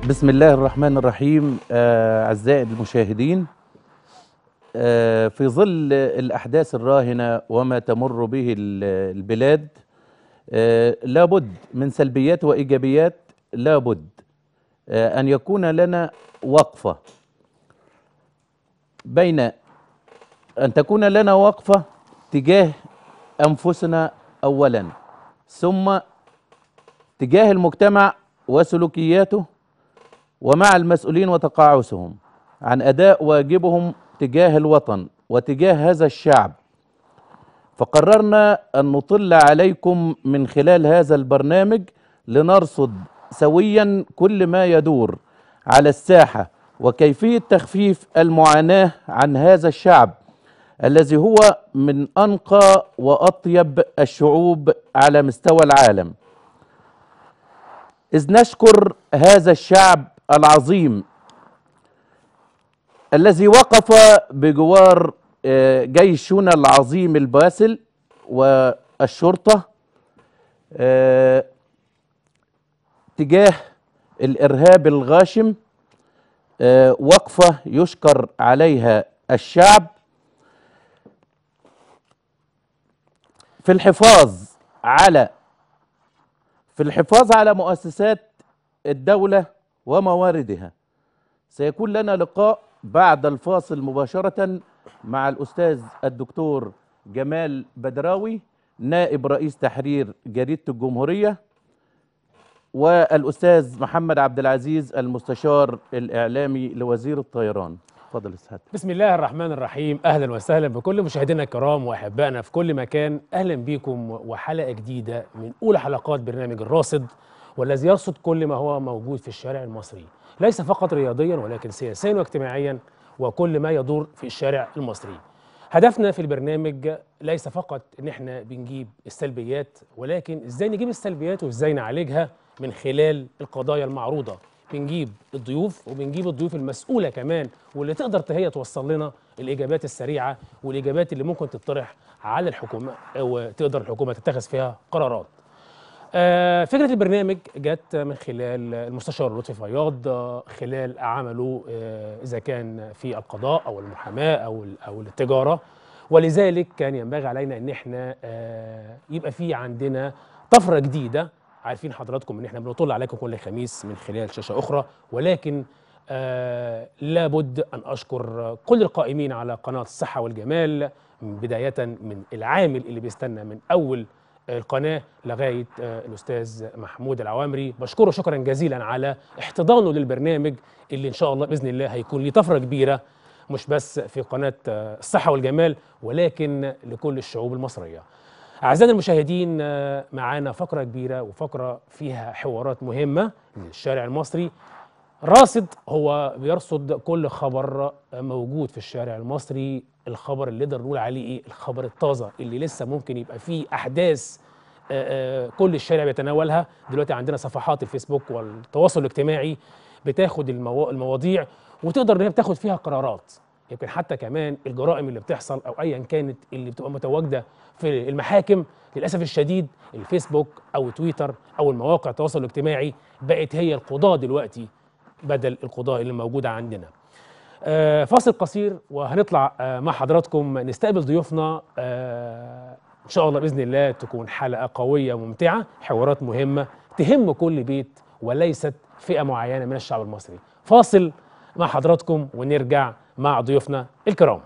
بسم الله الرحمن الرحيم آه، أعزائي المشاهدين آه، في ظل الأحداث الراهنة وما تمر به ال- البلاد آه، لابد من سلبيات وإيجابيات لابد آه، أن يكون لنا وقفة بين أن تكون لنا وقفة تجاه أنفسنا أولا ثم تجاه المجتمع وسلوكياته ومع المسؤولين وتقاعسهم عن اداء واجبهم تجاه الوطن وتجاه هذا الشعب فقررنا ان نطل عليكم من خلال هذا البرنامج لنرصد سويا كل ما يدور على الساحه وكيفيه تخفيف المعاناه عن هذا الشعب الذي هو من انقى واطيب الشعوب على مستوى العالم إذ نشكر هذا الشعب العظيم الذي وقف بجوار آه، جيشنا العظيم الباسل والشرطة آه، تجاه الإرهاب الغاشم آه، وقفة يشكر عليها الشعب في الحفاظ على في الحفاظ على مؤسسات الدولة ومواردها سيكون لنا لقاء بعد الفاصل مباشرة مع الأستاذ الدكتور جمال بدراوي نائب رئيس تحرير جريدة الجمهورية والأستاذ محمد عبد العزيز المستشار الإعلامي لوزير الطيران تفضل يا سعادة بسم الله الرحمن الرحيم اهلا وسهلا بكل مشاهدينا الكرام واحبائنا في كل مكان اهلا بكم وحلقه جديده من اولى حلقات برنامج الراصد والذي يرصد كل ما هو موجود في الشارع المصري ليس فقط رياضيا ولكن سياسيا واجتماعيا وكل ما يدور في الشارع المصري هدفنا في البرنامج ليس فقط ان احنا بنجيب السلبيات ولكن ازاي نجيب السلبيات وازاي نعالجها من خلال القضايا المعروضه بنجيب الضيوف وبنجيب الضيوف المسؤوله كمان واللي تقدر هي توصل لنا الاجابات السريعه والاجابات اللي ممكن تطرح على الحكومه وتقدر الحكومه تتخذ فيها قرارات. آه، فكره البرنامج جت من خلال المستشار لطفي فياض آه، خلال عمله آه، اذا كان في القضاء او المحاماه او ال- او التجاره ولذلك كان ينبغي علينا ان احنا آه، يبقى في عندنا طفره جديده عارفين حضراتكم ان احنا بنطل عليكم كل خميس من خلال شاشه اخرى ولكن آه لابد ان اشكر كل القائمين على قناه الصحه والجمال بدايه من العامل اللي بيستنى من اول القناه لغايه آه الاستاذ محمود العوامري بشكره شكرا جزيلا على احتضانه للبرنامج اللي ان شاء الله باذن الله هيكون ليه طفره كبيره مش بس في قناه آه الصحه والجمال ولكن لكل الشعوب المصريه أعزائنا المشاهدين آه، معانا فقرة كبيرة وفقرة فيها حوارات مهمة للشارع المصري راصد هو بيرصد كل خبر آه، موجود في الشارع المصري الخبر اللي نقدر نقول عليه ايه الخبر الطازة اللي لسه ممكن يبقى فيه أحداث آه، آه، كل الشارع بيتناولها دلوقتي عندنا صفحات الفيسبوك والتواصل الاجتماعي بتاخد المو... المواضيع وتقدر ان هي بتاخد فيها قرارات يمكن حتى كمان الجرائم اللي بتحصل او ايا كانت اللي بتبقى متواجده في المحاكم للاسف الشديد الفيسبوك او تويتر او المواقع التواصل الاجتماعي بقت هي القضاه دلوقتي بدل القضاه اللي موجوده عندنا. آه، فاصل قصير وهنطلع آه، مع حضراتكم نستقبل ضيوفنا آه، ان شاء الله باذن الله تكون حلقه قويه وممتعه حوارات مهمه تهم كل بيت وليست فئه معينه من الشعب المصري فاصل مع حضراتكم ونرجع مع ضيوفنا الكرام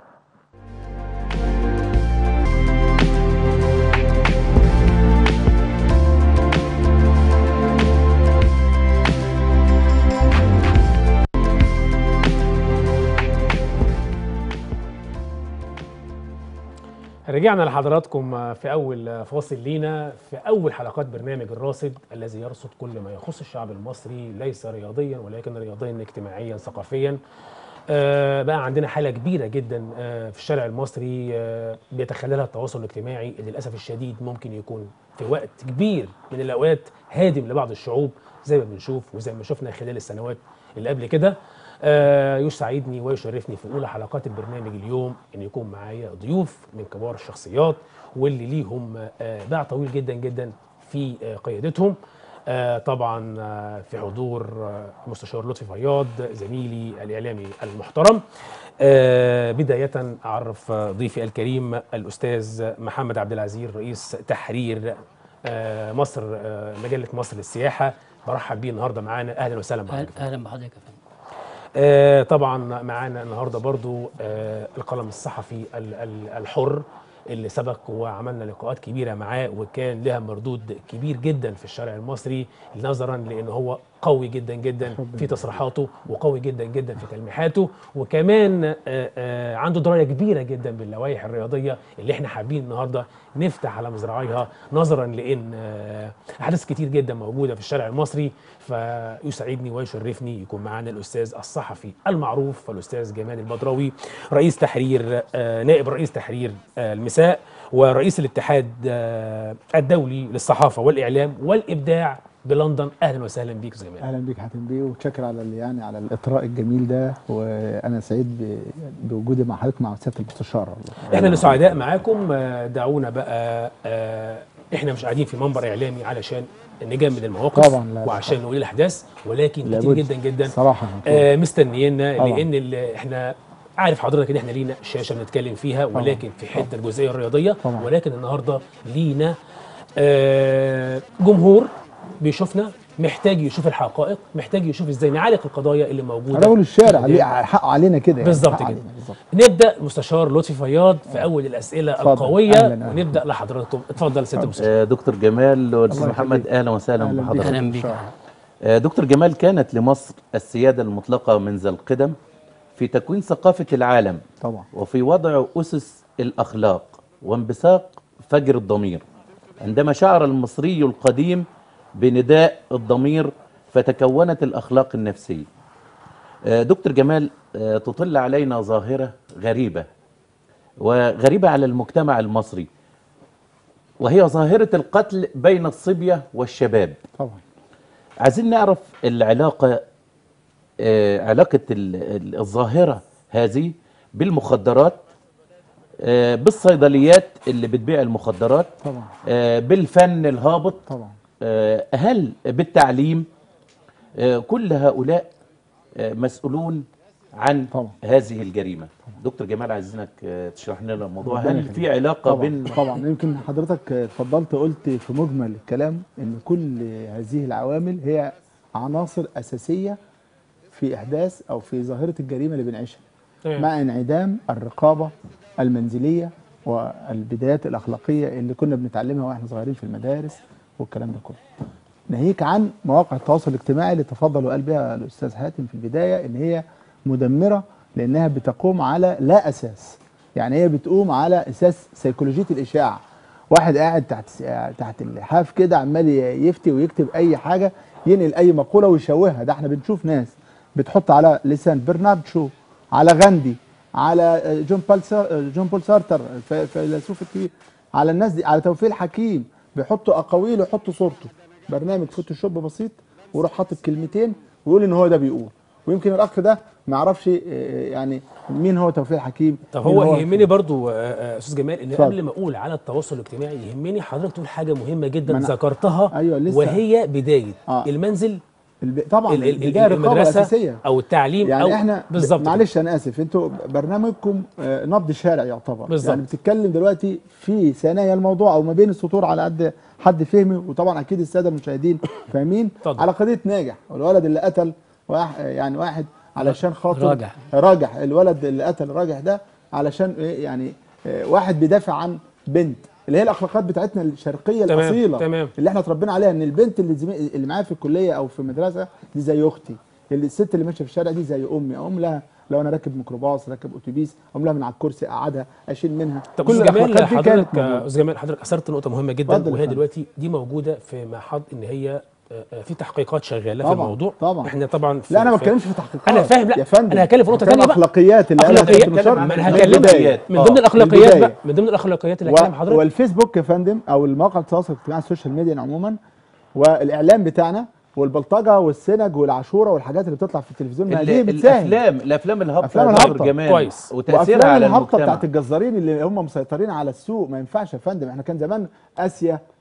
رجعنا لحضراتكم في أول فاصل لينا في أول حلقات برنامج الراصد الذي يرصد كل ما يخص الشعب المصري ليس رياضيا ولكن رياضيا اجتماعيا ثقافيا آه، بقى عندنا حالة كبيرة جدا آه، في الشارع المصري آه، بيتخللها التواصل الاجتماعي اللي للأسف الشديد ممكن يكون في وقت كبير من الأوقات هادم لبعض الشعوب زي ما بنشوف وزي ما شفنا خلال السنوات اللي قبل كده آه، يسعدني ويشرفني في اولى حلقات البرنامج اليوم ان يكون معايا ضيوف من كبار الشخصيات واللي ليهم آه، باع طويل جدا جدا في آه، قيادتهم آه، طبعا آه، في حضور آه، المستشار لطفي فياض زميلي الاعلامي المحترم آه، بدايه اعرف آه، ضيفي الكريم الاستاذ محمد عبد العزيز رئيس تحرير آه، مصر آه، مجله مصر للسياحه برحب بيه النهارده معانا اهلا وسهلا أهلا- بحضرتك اهلا بحضرتك يا فندم آه، طبعا معانا النهارده برضو آه، القلم الصحفي ال- ال- الحر اللي سبق وعملنا لقاءات كبيره معاه وكان لها مردود كبير جدا في الشارع المصري نظرا لان هو قوي جدا جدا في تصريحاته وقوي جدا جدا في تلميحاته وكمان آه، آه، عنده درايه كبيره جدا باللوائح الرياضيه اللي احنا حابين النهارده نفتح على مزرعيها نظرا لان آه، احداث كتير جدا موجوده في الشارع المصري فيسعدني ويشرفني يكون معانا الاستاذ الصحفي المعروف الاستاذ جمال البدراوي رئيس تحرير آه، نائب رئيس تحرير آه، المساء ورئيس الاتحاد آه، الدولي للصحافه والاعلام والابداع بلندن اهلا وسهلا بيك استاذ جمال اهلا بيك حاتم بيه وشكر على ال- يعني على الاطراء الجميل ده وانا سعيد ب- بوجودي مع حضرتك مع سياده المستشار احنا اللي سعداء معاكم آه، دعونا بقى آه، احنا مش قاعدين في منبر اعلامي علشان نجمد المواقف طبعاً، لا، وعشان نقول الاحداث ولكن كتير لابد. جدا جدا صراحه آه مستنيينا طبعاً. لان ال- احنا عارف حضرتك ان احنا لينا شاشه بنتكلم فيها طبعاً. ولكن في حته الجزئيه الرياضيه طبعاً. ولكن النهارده لينا آه جمهور بيشوفنا محتاج يشوف الحقائق محتاج يشوف ازاي نعالج القضايا اللي موجوده رجل الشارع قدام. ليه حقه علينا كده يعني، بالظبط حقه كده علينا بالظبط. نبدا مستشار لطفي فياض في اول الاسئله اتفضل. القويه أهلاً، أهلاً. ونبدا لحضراتكم اتفضل سياده المستشار آه، دكتور جمال والاستاذ الله محمد يخليك. اهلا وسهلا أهلاً بيك. بحضرتك أهلاً بيك. آه، دكتور جمال كانت لمصر السيادة المطلقة منذ القدم في تكوين ثقافة العالم طبعا وفي وضع أسس الأخلاق وانبثاق فجر الضمير عندما شعر المصري القديم بنداء الضمير فتكونت الأخلاق النفسية آه، دكتور جمال آه، تطل علينا ظاهرة غريبة وغريبة على المجتمع المصري وهي ظاهرة القتل بين الصبية والشباب طبعا عايزين نعرف العلاقة آه، علاقة ال- ال- الظاهرة هذه بالمخدرات آه، بالصيدليات اللي بتبيع المخدرات طبعا آه، بالفن الهابط طبعا آه، هل بالتعليم آه، كل هؤلاء آه، مسؤولون عن طبعا. هذه الجريمة دكتور جمال عايزينك آه، تشرح لنا الموضوع ربنا هل يخليك. في علاقة طبعا بين طبعا يمكن حضرتك اتفضلت قلت في مجمل الكلام ان كل هذه العوامل هي عناصر اساسيه في احداث او في ظاهره الجريمه اللي بنعيشها تمام. مع انعدام الرقابه المنزليه والبدايات الاخلاقيه اللي كنا بنتعلمها واحنا صغيرين في المدارس والكلام ده كله. ناهيك عن مواقع التواصل الاجتماعي اللي تفضل وقال بها الاستاذ حاتم في البدايه ان هي مدمره لانها بتقوم على لا اساس. يعني هي بتقوم على اساس سيكولوجيه الاشاعه. واحد قاعد تحت تحت اللحاف كده عمال يفتي ويكتب اي حاجه ينقل اي مقوله ويشوهها ده احنا بنشوف ناس بتحط على لسان برنارد شو على غاندي على جون بول سار جون بول سارتر الف- الفيلسوف الكبير على الناس دي على توفيق الحكيم بيحطوا اقاويل ويحطوا صورته برنامج فوتوشوب بسيط ويروح حاطط كلمتين ويقول ان هو ده بيقول ويمكن الاخ ده ما يعرفش آه، يعني مين هو توفيق الحكيم طب مين هو يهمني برضو آه، آه، استاذ جمال ان اتفضل. قبل ما اقول على التواصل الاجتماعي يهمني حضرتك تقول حاجه مهمه جدا ما أنا- ذكرتها أيوة، لسه. وهي بدايه آه. المنزل الب... طبعا ال- ال- البدايه رقابه المدرسه اساسيه او التعليم يعني او احنا بالظبط كده. معلش انا اسف انتوا برنامجكم آه، نبض شارع يعتبر بالظبط. يعني بتتكلم دلوقتي في ثنايا الموضوع او ما بين السطور على قد حد فهمي وطبعا اكيد الساده المشاهدين فاهمين اتفضل. على قضيه ناجح والولد اللي قتل واحد يعني واحد علشان خاطر راجح. راجح الولد اللي قتل راجح ده علشان ايه يعني آه، واحد بيدافع عن بنت اللي هي الاخلاقات بتاعتنا الشرقيه تمام، الاصيله تمام. اللي احنا اتربينا عليها ان البنت اللي زمي... اللي معايا في الكليه او في المدرسه دي زي اختي اللي الست اللي ماشيه في الشارع دي زي امي اقوم لها لو انا راكب ميكروباص راكب اتوبيس اقوم لها من على الكرسي اقعدها اشيل منها طب استاذ جمال الأخلاقات دي كانت حضرتك موجودة. آه، استاذ جمال حضرتك اثرت نقطه مهمه جدا اتفضل يا وهي فندم. دلوقتي دي موجوده في محض ان هي آه، آه، في تحقيقات شغاله في طبعاً، الموضوع طبعاً. احنا طبعا في لا انا ما في- بتكلمش في تحقيقات انا فاهم لا يا فندم انا هتكلم في نقطه بتكلم ثانيه بقى اخلاقيات اللي قالها اخلاقيات كابتن ما نشار انا من هكلمك البداية. من آه، ضمن الاخلاقيات البداية. بقى من ضمن الاخلاقيات اللي و... هكلم حضرتك والفيسبوك يا فندم او المواقع التواصل الاجتماعي السوشيال ميديا عموما والاعلام بتاعنا والبلطجه والسنج والعاشوره والحاجات اللي بتطلع في التلفزيون ما ال- دي بتساهم الافلام الافلام الهابطه أفلام يا دكتور الهابطة. جمال كويس. وتاثيرها وافلام على الهابطه المجتمع بتاعت الجزارين اللي هم مسيطرين على السوق ما ينفعش يا فندم احنا كان زمان اسيا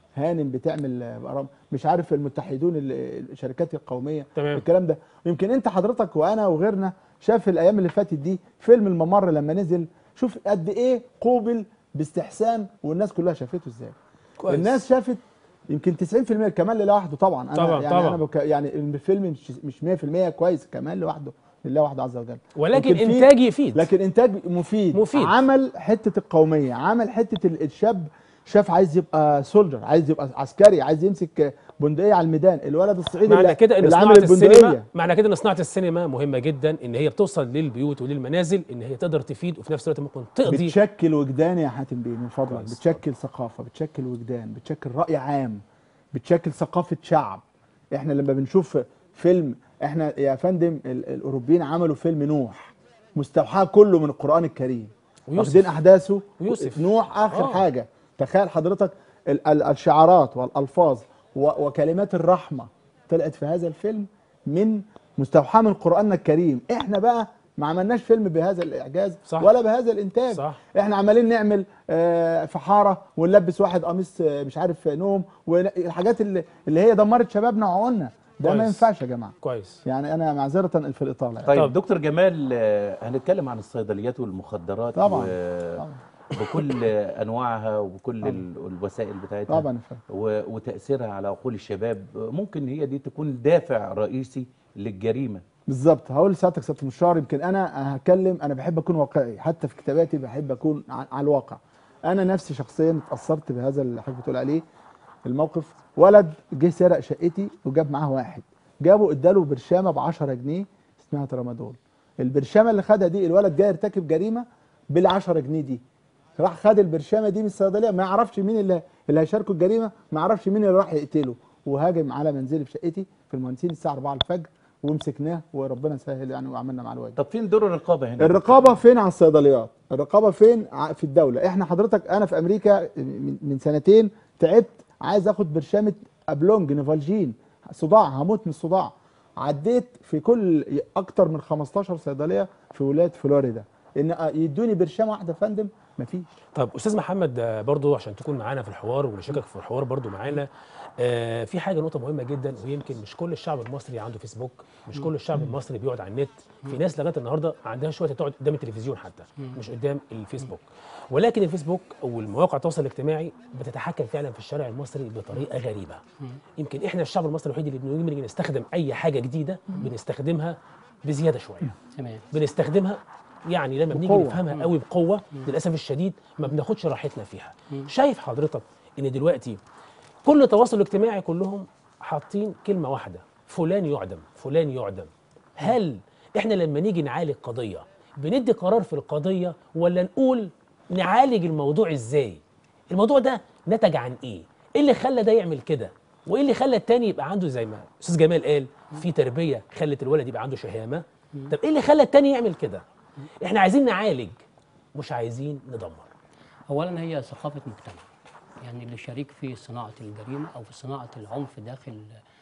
هانم بتعمل آه، برامج مش عارف المتحدون ال- الشركات القوميه تمام. الكلام ده يمكن انت حضرتك وانا وغيرنا شاف الايام اللي فاتت دي فيلم الممر لما نزل شوف قد ايه قوبل باستحسان والناس كلها شافته ازاي كويس. الناس شافت يمكن 90% كمان لوحده طبعا انا طبعا، يعني طبعا. انا بك يعني الفيلم مش مش 100% كويس كمان لوحده لله وحده عز وجل ولكن يمكن في- انتاج يفيد لكن انتاج مفيد مفيد. عمل حته القوميه عمل حته ال- الشاب شاف عايز يبقى سولجر عايز يبقى عسكري عايز يمسك بندقيه على الميدان الولد الصعيدي معنى اللي, كده ان اللي صناعه عامل السينما البندقيه معنى كده ان صناعه السينما مهمه جدا ان هي بتوصل للبيوت وللمنازل ان هي تقدر تفيد وفي نفس الوقت ممكن تقضي بتشكل وجدان يا حاتم بيه من فضلك كويس. بتشكل ثقافه بتشكل وجدان بتشكل راي عام بتشكل ثقافه شعب احنا لما بنشوف فيلم احنا يا فندم ال- الاوروبيين عملوا فيلم نوح مستوحاه كله من القران الكريم ويوسف. واخدين احداثه ويوسف. نوح اخر آه. آه. حاجه تخيل حضرتك ال- ال- الشعارات والالفاظ و- وكلمات الرحمه طلعت في هذا الفيلم من مستوحاه من قراننا الكريم احنا بقى ما عملناش فيلم بهذا الاعجاز صح. ولا بهذا الانتاج صح. احنا عمالين نعمل آه، في حاره ونلبس واحد قميص آه، مش عارف نوم والحاجات اللي, اللي هي دمرت شبابنا وعقولنا ده ما كويس. ينفعش يا جماعه كويس يعني انا معذره في الاطاله يعني. طيب طب. دكتور جمال آه، هنتكلم عن الصيدليات والمخدرات طبعاً، و... طبعاً. بكل انواعها وبكل طبعاً. ال- الوسائل بتاعتها طبعا يا فندم و... وتاثيرها على عقول الشباب ممكن هي دي تكون دافع رئيسي للجريمه بالظبط هقول لسعادتك سياده المستشار يمكن انا هتكلم انا بحب اكون واقعي حتى في كتاباتي بحب اكون ع- على الواقع انا نفسي شخصيا اتاثرت بهذا اللي حضرتك بتقول عليه الموقف ولد جه سرق شقتي وجاب معاه واحد جابه اداله برشامه ب 10 جنيه اسمها ترامادول البرشامه اللي خدها دي الولد جاي يرتكب جريمه بال 10 جنيه دي راح خد البرشامه دي من الصيدليه ما يعرفش مين اللي اللي هيشاركه الجريمه ما يعرفش مين اللي راح يقتله وهاجم على منزلي في شقتي في المهندسين الساعه 4 الفجر ومسكناه وربنا سهل يعني وعملنا مع الواجب طب فين دور الرقابه هنا الرقابه فين على الصيدليات الرقابه فين ع- في الدوله احنا حضرتك انا في امريكا من من سنتين تعبت عايز اخد برشامه ابلونج نيفالجين صداع هموت من الصداع عديت في كل اكتر من 15 صيدليه في ولايه فلوريدا ان أ- يدوني برشامه واحده يا فندم مفيش طب استاذ محمد آه، برضو عشان تكون معانا في الحوار ونشاركك في الحوار برضو معانا آه، في حاجه نقطه مهمه جدا ويمكن مش كل الشعب المصري عنده فيسبوك مش كل الشعب المصري بيقعد على النت في ناس لغايه النهارده ما عندهاش وقت تقعد قدام التلفزيون حتى مش قدام الفيسبوك ولكن الفيسبوك او المواقع التواصل الاجتماعي بتتحكم فعلا في الشارع المصري بطريقه غريبه يمكن احنا الشعب المصري الوحيد اللي بنيجي نستخدم اي حاجه جديده بنستخدمها بزياده شويه تمام بنستخدمها يعني لما بنيجي بقوة. نفهمها قوي بقوه للاسف الشديد ما بناخدش راحتنا فيها شايف حضرتك ان دلوقتي كل التواصل الاجتماعي كلهم حاطين كلمه واحده فلان يعدم فلان يعدم هل احنا لما نيجي نعالج قضيه بندي قرار في القضيه ولا نقول نعالج الموضوع ازاي الموضوع ده نتج عن ايه ايه اللي خلى ده يعمل كده وايه اللي خلى التاني يبقى عنده زي ما استاذ جمال قال في تربيه خلت الولد يبقى عنده شهامه طب ايه اللي خلى التاني يعمل كده احنا عايزين نعالج مش عايزين ندمر اولا هي ثقافه مجتمع يعني اللي شريك في صناعه الجريمه او في صناعه العنف داخل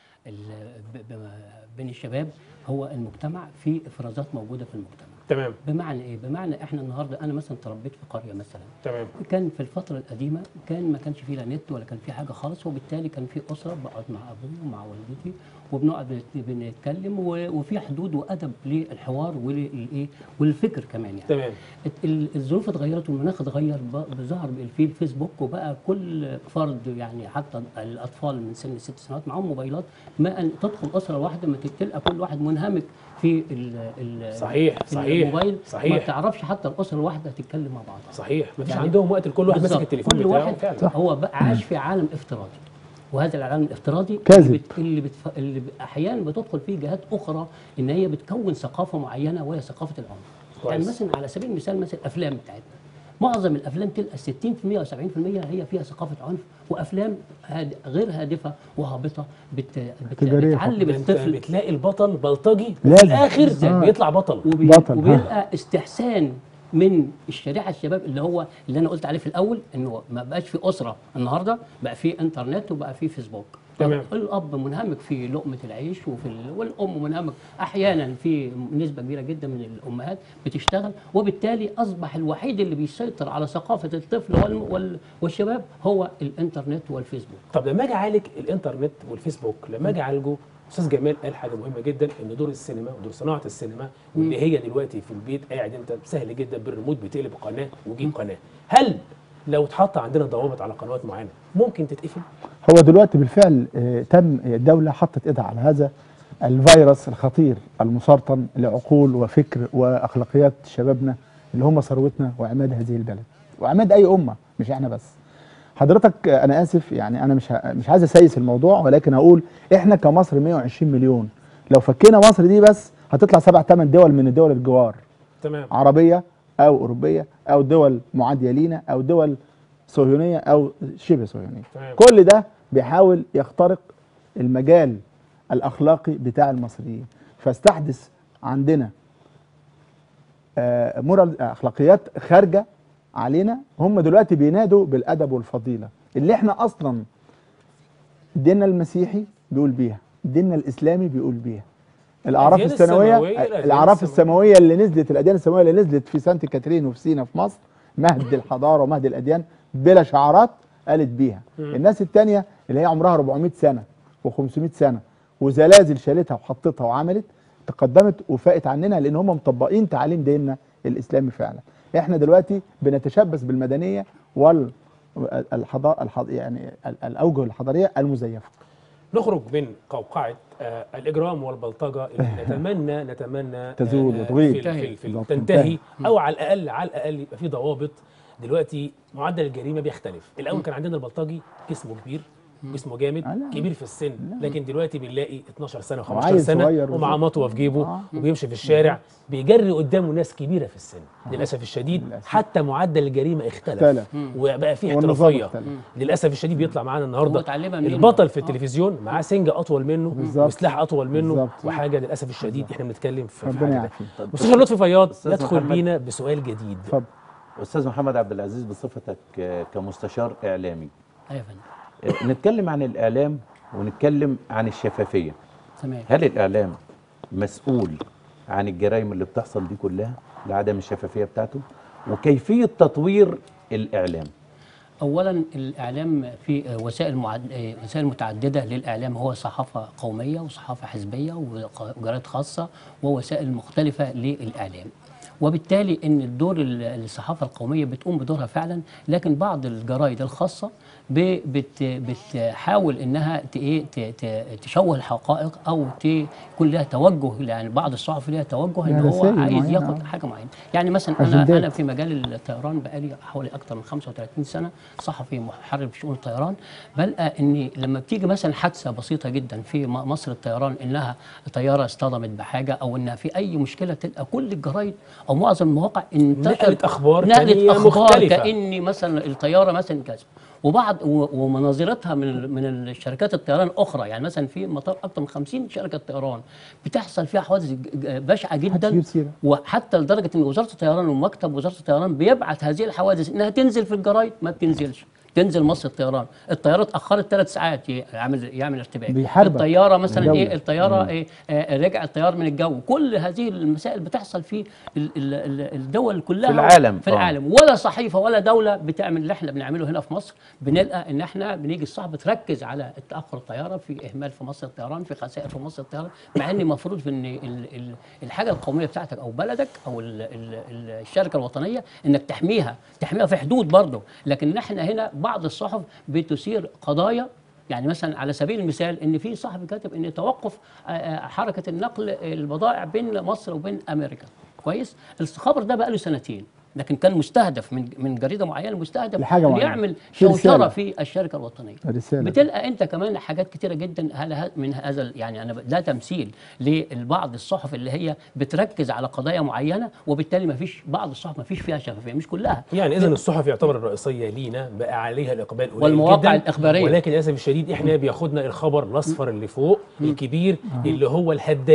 ال- ب- ب- بين الشباب هو المجتمع في افرازات موجوده في المجتمع تمام بمعنى ايه بمعنى احنا النهارده انا مثلا تربيت في قريه مثلا تمام كان في الفترة القديمة كان ما كانش فيه لا نت ولا كان فيه حاجة خالص وبالتالي كان في أسرة بقعد مع أبوي ومع والدتي وبنقعد بنت- بنتكلم و- وفي حدود وأدب للحوار وللإيه والفكر كمان يعني تمام ات- ال- الظروف اتغيرت والمناخ اتغير ب- ظهر في الفيسبوك وبقى كل فرد يعني حتى الاطفال من سن ست سنوات معاهم موبايلات ما ان تدخل اسره واحده ما تلقى كل واحد منهمك في ال ال صحيح، في صحيح، الموبايل صحيح. ما بتعرفش حتى الاسره الواحده تتكلم مع بعضها صحيح مفيش يعني عندهم وقت لكل واحد ماسك بالظبط. التليفون كل بتاعه واحد فعلا هو بقى عاش في عالم افتراضي وهذا العالم الافتراضي كاذب. اللي, بت... اللي, بتف... اللي ب- احيانا بتدخل فيه جهات اخرى ان هي بتكون ثقافه معينه وهي ثقافه العنف كويس. يعني مثلا على سبيل المثال مثلا الافلام بتاعتنا معظم الافلام تلقى 60% او 70% هي فيها ثقافه عنف وافلام هاد... غير هادفه وهابطه بت... بت... تجارية بتعلم ده انت الطفل بتلاقي البطل بلطجي وفي لازم. الاخر آه. بيطلع بطل وبي... بطل، ها. وبيلقى استحسان من الشريحه الشباب اللي هو اللي انا قلت عليه في الاول انه ما بقاش في اسره النهارده بقى في انترنت وبقى في فيسبوك تمام. الاب منهمك في لقمه العيش وفي ال... والام منهمك احيانا في نسبه كبيره جدا من الامهات بتشتغل وبالتالي اصبح الوحيد اللي بيسيطر على ثقافه الطفل وال... وال... والشباب هو الانترنت والفيسبوك طب لما اجي اعالج الانترنت والفيسبوك لما اجي اعالجه استاذ جمال قال حاجه مهمه جدا ان دور السينما ودور صناعه السينما واللي هي دلوقتي في البيت قاعد انت سهل جدا بالريموت بتقلب قناه وتجيب قناه هل لو اتحط عندنا ضوابط على قنوات معينه ممكن تتقفل هو دلوقتي بالفعل آه، تم الدولة حطت ايدها على هذا الفيروس الخطير المسرطن لعقول وفكر واخلاقيات شبابنا اللي هم ثروتنا وعماد هذه البلد وعماد اي امه مش احنا بس حضرتك آه، انا اسف يعني انا مش ه- مش عايز اسيس الموضوع ولكن هقول احنا كمصر 120 مليون لو فكينا مصر دي بس هتطلع سبع ثمان دول من الدول الجوار تمام عربيه او اوروبيه او دول معاديه لينا او دول صهيونيه او شبه صهيونيه تمام. كل ده بيحاول يخترق المجال الاخلاقي بتاع المصريين فاستحدث عندنا آه، مورال اخلاقيات خارجه علينا هم دلوقتي بينادوا بالادب والفضيله اللي احنا اصلا ديننا المسيحي بيقول بيها ديننا الاسلامي بيقول بيها الاعراف الأديان السماويه السماوية، الأديان الاعراف السماوية. السماويه اللي نزلت الاديان السماويه اللي نزلت في سانت كاترين وفي سينا في مصر مهد الحضاره ومهد الاديان بلا شعارات قالت بيها الناس التانية اللي هي عمرها 400 سنه و500 سنه وزلازل شالتها وحطتها وعملت تقدمت وفاقت عننا لان هم مطبقين تعاليم ديننا الاسلامي فعلا احنا دلوقتي بنتشبث بالمدنيه وال الحضا... الحض... يعني ال- الاوجه الحضاريه المزيفه نخرج من قوقعه آه الاجرام والبلطجه اللي نتمنى نتمنى تزول آه، وتغيب. في- في- في- بالظبط، تنتهي او على الاقل على الاقل يبقى في ضوابط دلوقتي معدل الجريمه بيختلف الاول كان عندنا البلطجي جسمه كبير جسمه جامد آه، لا. كبير في السن لكن دلوقتي بنلاقي 12 سنه و15 وعيل سنه صغير ومعاه وزي- مطوه في جيبه آه. وبيمشي في الشارع بيجري قدامه ناس كبيره في السن للاسف الشديد للأسف. حتى معدل الجريمه اختلف اختلف. وبقى في والنظام احترافيه اختلف. للاسف الشديد بيطلع معانا هو النهارده اتعلمها منين البطل بقى؟ في التلفزيون معاه سنجه اطول منه بالظبط. وسلاح اطول منه بالظبط. وحاجه للاسف الشديد احنا بنتكلم في في ربنا حاجه ده. يعافيك مستشار لطفي فياض أستاذ يدخل محمد. بينا بسؤال جديد اتفضل استاذ محمد عبد العزيز بصفتك آه، كمستشار اعلامي ايوه يا فندم آه، نتكلم عن الاعلام ونتكلم عن الشفافيه تمام هل الاعلام مسؤول عن الجرائم اللي بتحصل دي كلها لعدم الشفافيه بتاعته وكيفيه تطوير الاعلام اولا الاعلام في وسائل معد... وسائل متعدده للاعلام هو صحافه قوميه وصحافه حزبيه وق- وجرائد خاصه ووسائل مختلفه للاعلام وبالتالي ان الدور ال- الصحافه القوميه بتقوم بدورها فعلا لكن بعض الجرايد الخاصه ب- بت بتحاول انها ت- ايه ت- ت- تشوه الحقائق او ت- يكون لها توجه يعني بعض الصحف لها توجه ان لها هو رسائل عايز معينة، ياخد آه. حاجه معينه يعني مثلا انا أجندات. انا في مجال الطيران بقالي حوالي اكثر من 35 سنه صحفي محرر في شؤون الطيران بلقى ان لما بتيجي مثلا حادثه بسيطه جدا في م- مصر الطيران انها طياره اصطدمت بحاجه او انها في اي مشكله تلقى كل الجرايد او معظم المواقع انتشر نقلت أخبار نقلت تانية اخبار مختلفة. كان مثلا الطياره مثلا كذا وبعض و- ومناظرتها من من الشركات الطيران اخرى يعني مثلا في مطار اكثر من 50 شركه طيران بتحصل فيها حوادث ج- ج- بشعه جدا تجيب سيرة. وحتى لدرجه ان وزاره الطيران ومكتب وزاره الطيران بيبعت هذه الحوادث انها تنزل في الجرايد ما بتنزلش تنزل مصر الطيران الطياره اتاخرت ثلاث ساعات ي- يعمل يعمل ارتباك بيحاربك. الطياره مثلا الدولة. ايه الطياره إيه آه رجع الطيار من الجو كل هذه المسائل بتحصل في ال- ال- ال- الدول كلها في العالم. في آه. العالم ولا صحيفه ولا دوله بتعمل اللي احنا بنعمله هنا في مصر بنلقى ان احنا بنيجي الصحف بتركز على تاخر الطياره في اهمال في مصر الطيران في خسائر في مصر الطيران مع ان المفروض في ان ال- ال- الحاجه القوميه بتاعتك او بلدك او ال- ال- ال- الشركه الوطنيه انك تحميها تحميها في حدود برضه لكن احنا هنا بعض الصحف بتثير قضايا يعني مثلا على سبيل المثال ان في صحفي كاتب ان توقف آه، آه، حركه النقل البضائع بين مصر وبين امريكا كويس الخبر ده بقى له سنتين لكن كان مستهدف من من جريده معينه مستهدف لحاجة إنه معينة. يعمل في شوشره رسالة. في الشركه الوطنيه رسالة. بتلقى انت كمان حاجات كتيره جدا هل من هذا ال- يعني انا ب- ده تمثيل لبعض الصحف اللي هي بتركز على قضايا معينه وبالتالي ما فيش بعض الصحف ما فيش فيها شفافيه مش كلها يعني اذا الصحف يعتبر الرئيسيه لينا بقى عليها الاقبال قليل والمواقع جدا الإخبارية. ولكن للاسف الشديد احنا بياخدنا الخبر الاصفر اللي فوق الكبير اللي هو الهدام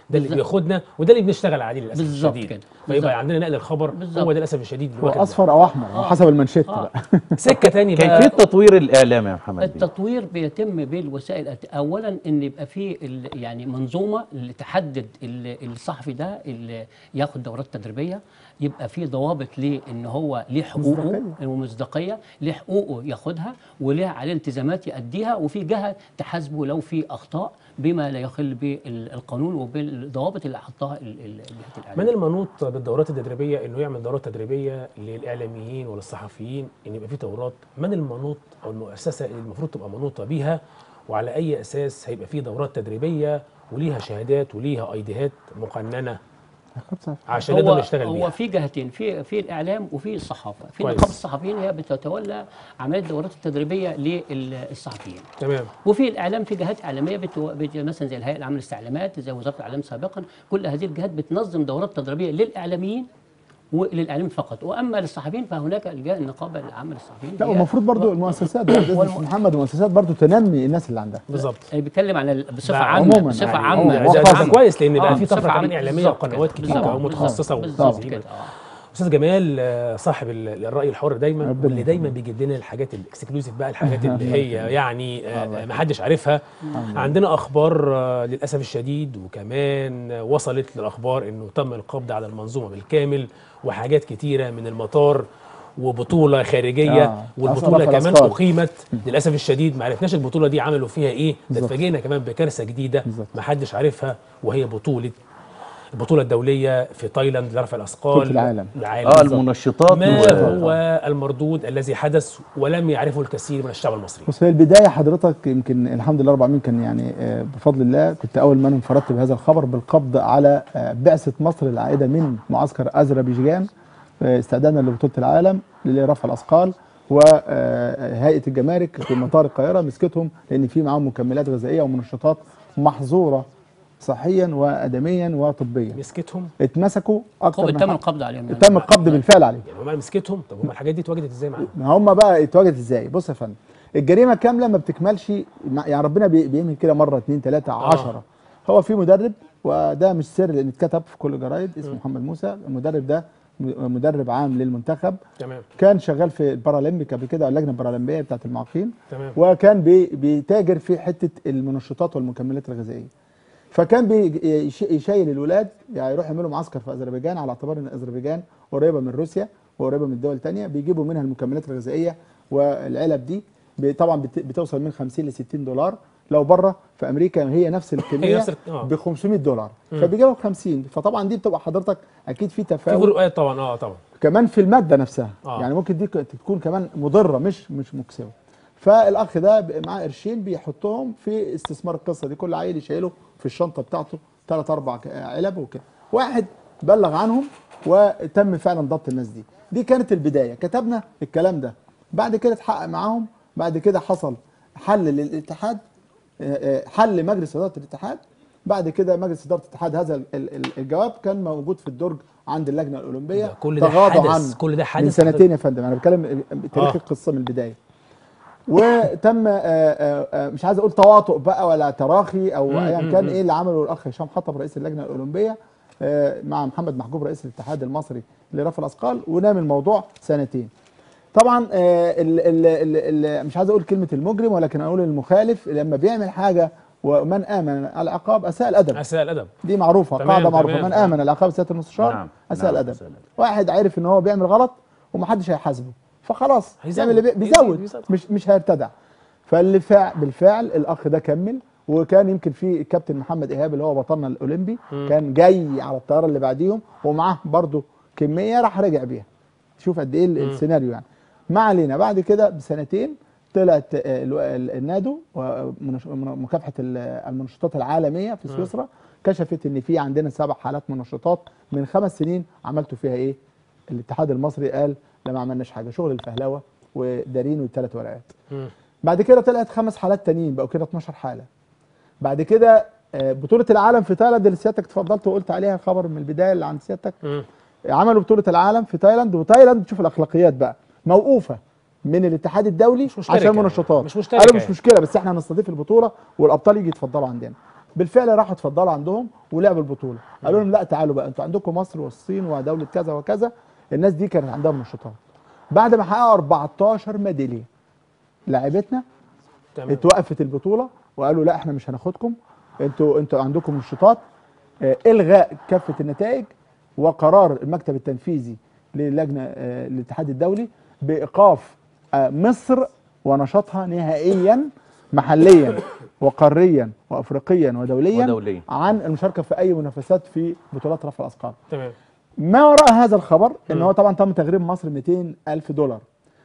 ده اللي بالظبط. بياخدنا وده اللي بنشتغل عليه للاسف بالظبط الشديد كده. فيبقى بالظبط. عندنا نقل الخبر بالظبط. هو ده للاسف الشديد اللي هو واخدنا. اصفر او احمر على حسب المانشيت آه. بقى سكه تاني بقى كيفيه تطوير الاعلام يا محمد بيه التطوير بيتم بالوسائل الت- اولا ان يبقى في ال- يعني منظومه اللي تحدد ال- الصحفي ده اللي ياخد دورات تدريبيه يبقى في ضوابط ليه ان هو ليه حقوقه مصداقية. ومصداقيه ليه حقوقه ياخدها وليه عليه التزامات يأديها وفي جهه تحاسبه لو في اخطاء بما لا يخل بالقانون وبالضوابط اللي حطها ال- ال- جهه الاعلام من المنوط بالدورات التدريبيه انه يعمل دورات تدريبيه للاعلاميين وللصحفيين ان يبقى في دورات من المنوط او المؤسسه اللي المفروض تبقى منوطه بيها وعلى اي اساس هيبقى في دورات تدريبيه وليها شهادات وليها ايديهات مقننه عشان نقدر هو نشتغل هو بيها في جهتين في في الاعلام وفي الصحافه في كويس. نقابه الصحفيين هي بتتولى عمليه الدورات التدريبيه للصحفيين تمام وفي الاعلام في جهات اعلاميه بتو... بت... مثلا زي الهيئه العامه للاستعلامات زي وزاره الاعلام سابقا كل هذه الجهات بتنظم دورات تدريبيه للاعلاميين وللاعلام فقط واما للصحفيين فهناك الجهه النقابه العامه للصحفيين لا هي- والمفروض برضو المؤسسات بعد اذن والم- محمد المؤسسات برضو تنمي الناس اللي عندها بالظبط اللي بيتكلم عن ال- بصفه بقى عامه عموماً بصفه يعني عامه عموماً. ده, ده, وخاصة. ده كويس لان بقى آه، في بصفة طفره كمان عامة. اعلاميه بالظبط وقنوات كده. كتيره بالظبط. ومتخصصه بالظبط ومتخصصين كده آه. استاذ جمال آه، صاحب ال- الراي الحر دايما ربنا واللي دايما يخليك. بيجيب لنا الحاجات الاكسكلوسيف بقى الحاجات اللي هي يعني آه، ما حدش عارفها عندنا اخبار آه، للاسف الشديد وكمان آه، وصلت للاخبار انه تم القبض على المنظومه بالكامل وحاجات كتيره من المطار وبطوله خارجيه آه. والبطوله أصلاً كمان الأثقال. اقيمت للاسف الشديد ما عرفناش البطوله دي عملوا فيها ايه ده بالظبط. اتفاجئنا كمان بكارثه جديده بالظبط. ما حدش عارفها وهي بطوله البطوله الدوليه في تايلاند لرفع الاثقال بطولة العالم. العالم اه بالظبط. المنشطات ما و- هو المردود الذي حدث ولم يعرفه الكثير من الشعب المصري بص هي البدايه حضرتك يمكن الحمد لله رب العالمين كان يعني آه، بفضل الله كنت اول من انفردت بهذا الخبر بالقبض على آه، بعثه مصر العائده من معسكر اذربيجان آه، استعدادا لبطوله العالم لرفع الاثقال وهيئه الجمارك في مطار القاهره مسكتهم لان في معاهم مكملات غذائيه ومنشطات محظوره صحيا وادميا وطبيا مسكتهم اتمسكوا اكثر تم من القبض عليهم يعني. تم القبض بالفعل عليهم يعني هم مسكتهم طب هم الحاجات دي اتواجدت ازاي معاهم ما هم بقى اتواجد ازاي بص يا فندم الجريمه كامله ما بتكملش مع- يعني ربنا بي- بيعمل كده مره اتنين تلاته عشرة هو في مدرب وده مش سر لان اتكتب في كل الجرايد اسمه محمد موسى المدرب ده م- مدرب عام للمنتخب تمام كان شغال في البارالمبيك قبل كده اللجنه البارالمبيه بتاعت المعاقين تمام وكان بي بيتاجر في حته المنشطات والمكملات الغذائيه فكان بيش- يشيل الولاد يعني يروح يعملوا معسكر في اذربيجان على اعتبار ان اذربيجان قريبه من روسيا وقريبه من دول تانية بيجيبوا منها المكملات الغذائيه والعلب دي ب- طبعا بت- بتوصل من 50 ل 60 دولار لو بره في امريكا هي نفس الكميه نفس ال- آه. ب 500 دولار فبيجيبها ب 50 فطبعا دي بتبقى حضرتك اكيد في في تفاوت فروقات طبعا اه طبعا كمان في الماده نفسها آه. آه. يعني ممكن دي ك- تكون كمان مضره مش مش مكسبه فالاخ ده ب- معاه قرشين بيحطهم في استثمار القصه دي كل عيل يشيله في الشنطه بتاعته ثلاث اربع ك- علب وكده واحد بلغ عنهم وتم فعلا ضبط الناس دي دي كانت البدايه كتبنا الكلام ده بعد كده اتحقق معاهم بعد كده حصل حل للاتحاد آه، آه، حل مجلس اداره الاتحاد بعد كده مجلس اداره الاتحاد هذا ال- ال- الجواب كان موجود في الدرج عند اللجنه الاولمبيه ده كل ده تغاضوا حدث، عنه كل ده حدث من سنتين يا فندم انا بتكلم تاريخ آه. القصه من البدايه وتم آه، آه، آه، مش عايز اقول تواطؤ بقى ولا تراخي او مم، ايا مم، كان مم. ايه اللي عمله الاخ هشام حطب رئيس اللجنه الاولمبيه آه، مع محمد محجوب رئيس الاتحاد المصري لرفع الاثقال ونام الموضوع سنتين طبعا آه، ال ال ال ال مش عايز اقول كلمه المجرم ولكن اقول المخالف لما بيعمل حاجه ومن امن العقاب اساء الادب اساء الادب دي معروفه تمام، قاعده معروفه تمام، من تمام. امن العقاب سياده المستشار نعم، اساء نعم، الادب أساء الأدب. واحد عارف ان هو بيعمل غلط ومحدش هيحاسبه فخلاص هيزود، يعمل اللي بي- يزيد، بيزود يزود. مش مش هيرتدع فاللي فع بالفعل الاخ ده كمل وكان يمكن في الكابتن محمد ايهاب اللي هو بطلنا الاولمبي كان جاي على الطياره اللي بعديهم ومعاه برضه كميه راح رجع بيها شوف قد ايه ال- السيناريو يعني ما علينا بعد كده بسنتين طلعت آه، الو- ال- النادو ومنش- من- مكافحه ال- المنشطات العالميه في سويسرا كشفت ان في عندنا سبع حالات منشطات من خمس سنين عملتوا فيها ايه؟ الاتحاد المصري قال لا ما عملناش حاجه شغل الفهلوه ودارين والثلاث ورقات مم. بعد كده طلعت خمس حالات تانيين بقوا كده 12 حاله بعد كده آه، بطوله العالم في تايلاند اللي سيادتك اتفضلت وقلت عليها خبر من البدايه اللي عند سيادتك مم. عملوا بطوله العالم في تايلاند وتايلاند تشوف الاخلاقيات بقى موقوفه من الاتحاد الدولي مش مشتركة عشان يعني. منشطات مش مشتركة قالوا مش يعني. مشكله بس احنا هنستضيف البطوله والابطال يجي يتفضلوا عندنا بالفعل راحوا اتفضلوا عندهم ولعبوا البطوله قالوا لهم لا تعالوا بقى انتوا عندكم مصر والصين ودوله كذا وكذا الناس دي كانت عندها منشطات بعد ما حققوا 14 ميداليه لاعبتنا تمام اتوقفت البطوله وقالوا لا احنا مش هناخدكم انتوا انتوا عندكم نشاطات آه، الغاء كافه النتائج وقرار المكتب التنفيذي للجنه آه، الاتحاد الدولي بايقاف آه، مصر ونشاطها نهائيا محليا وقاريا وافريقيا ودوليا ودوليا. عن المشاركه في اي منافسات في بطولات رفع الاثقال تمام ما وراء هذا الخبر ان مم. هو طبعا تم تغريم مصر 200 الف دولار